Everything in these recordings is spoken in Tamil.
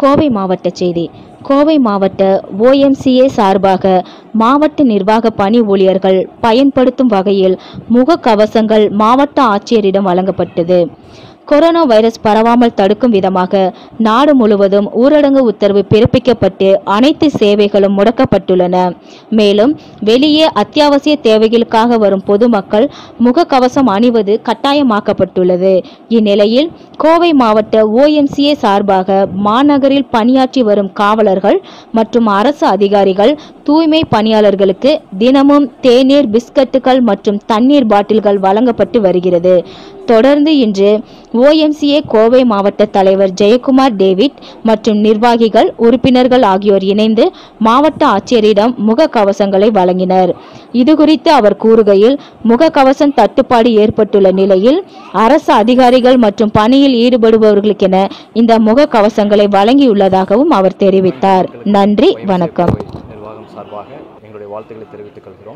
கோவை மாவட்ட செய்தி கோவை மாவட்ட ஓஎம்சிஏ சார்பாக மாவட்ட நிர்வாக பணி ஊழியர்கள் பயன்படுத்தும் வகையில் முகக்கவசங்கள் மாவட்ட ஆட்சியரிடம் வழங்கப்பட்டது கொரோனா வைரஸ் பரவாமல் தடுக்கும் விதமாக நாடு முழுவதும் ஊரடங்கு உத்தரவு பிறப்பிக்கப்பட்டு அனைத்து சேவைகளும் முடக்கப்பட்டுள்ளன மேலும் வெளியே அத்தியாவசிய தேவைகளுக்காக வரும் பொதுமக்கள் முகக்கவசம் அணிவது கட்டாயமாக்கப்பட்டுள்ளது இந்நிலையில் கோவை மாவட்ட ஓஎம்சிஏ சார்பாக மாநகரில் பணியாற்றி வரும் காவலர்கள் மற்றும் அரசு அதிகாரிகள் தூய்மை பணியாளர்களுக்கு தினமும் தேநீர் பிஸ்கட்டுகள் மற்றும் தண்ணீர் பாட்டில்கள் வழங்கப்பட்டு வருகிறது தொடர்ந்து இன்று ஓஎம்சிஏ கோவை மாவட்ட தலைவர் ஜெயக்குமார் டேவிட் மற்றும் நிர்வாகிகள் உறுப்பினர்கள் ஆகியோர் இணைந்து மாவட்ட ஆட்சியரிடம் முகக்கவசங்களை வழங்கினர் இதுகுறித்து அவர் கூறுகையில் முகக்கவசம் தட்டுப்பாடு ஏற்பட்டுள்ள நிலையில் அரசு அதிகாரிகள் மற்றும் பணியில் ஈடுபடுபவர்களுக்கென இந்த முகக்கவசங்களை வழங்கியுள்ளதாகவும் அவர் தெரிவித்தார் நன்றி வணக்கம் கோவை நிர்வாகம் சார்பாக எங்களுடைய வாழ்த்துக்களை தெரிவித்துக் கொள்கிறோம்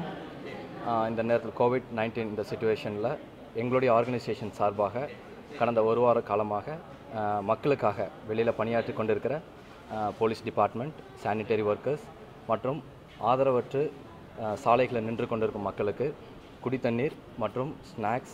ஆஹ் இந்த நேரத்தில் கோவிட் நைன்டீன் இந்த சுச்சுவேஷனில் எங்களுடைய ஆர்கனைசேஷன் சார்பாக கடந்த ஒரு வார காலமாக ஆஹ் மக்களுக்காக வெளியில் பணியாற்றி கொண்டிருக்கிற ஆஹ் போலீஸ் டிபார்ட்மெண்ட் சானிட்டரி ஒர்க்கர்ஸ் மற்றும் ஆதரவற்று ஆஹ் சாலைகளில் நின்று கொண்டிருக்கும் மக்களுக்கு குடி தண்ணீர் மற்றும் ஸ்நாக்ஸ்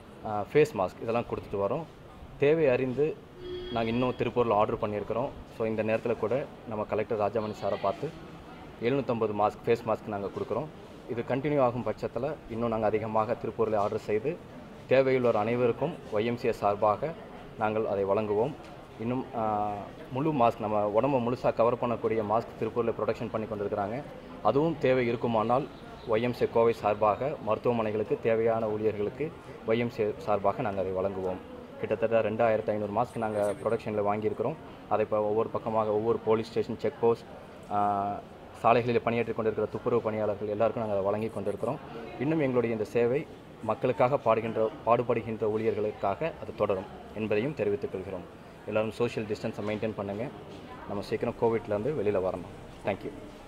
ஃபேஸ் மாஸ்க் இதெல்லாம் கொடுத்துட்டு வரோம் தேவை அறிந்து நாங்கள் இன்னும் திருப்பூரில் ஆர்டர் பண்ணியிருக்கிறோம் ஸோ இந்த நேரத்தில் கூட நம்ம கலெக்டர் ராஜாமணி சாரை பார்த்து எழுநூற்றம்பது மாஸ்க் ஃபேஸ் மாஸ்க் நாங்கள் கொடுக்குறோம் இது கண்டினியூ ஆகும் பட்சத்தில் இன்னும் நாங்கள் அதிகமாக திருப்பூரில் ஆர்டர் செய்து தேவையுள்ளோர் அனைவருக்கும் ஒய்எம்சிஏ சார்பாக நாங்கள் அதை வழங்குவோம் இன்னும் ஆஹ், முழு மாஸ்க் நம்ம உடம்பை முழுசாக கவர் பண்ணக்கூடிய மாஸ்க் திருப்பூரில் ப்ரொடக்ஷன் பண்ணி கொண்டிருக்கிறாங்க அதுவும் தேவை இருக்குமானால் ஒய்எம்சிஏ கோவை சார்பாக மருத்துவமனைகளுக்கு தேவையான ஊழியர்களுக்கு ஒய்எம்சிஏ சார்பாக நாங்கள் அதை வழங்குவோம் கிட்டத்தட்ட ரெண்டாயிரத்து ஐநூறு மாஸ்க் நாங்கள் ப்ரொடக்ஷனில் வாங்கியிருக்கிறோம் அதை இப்போ ஒவ்வொரு பக்கமாக ஒவ்வொரு போலீஸ் ஸ்டேஷன் செக் போஸ்ட் சாலைகளில் பணியாற்றி கொண்டிருக்கிற துப்புரவு பணியாளர்கள் எல்லாருக்கும் நாங்கள் அதை வழங்கி கொண்டிருக்கிறோம் இன்னும் எங்களுடைய இந்த சேவை மக்களுக்காக பாடுகின்ற பாடுபடுகின்ற ஊழியர்களுக்காக அது தொடரும் என்பதையும் தெரிவித்துக் கொள்கிறோம் எல்லாரும் சோஷியல் டிஸ்டன்ஸை மெயின்டைன் பண்ணுங்கள் நம்ம சீக்கிரம் கோவிட்லேருந்து வெளியில் வரணும் தேங்க்யூ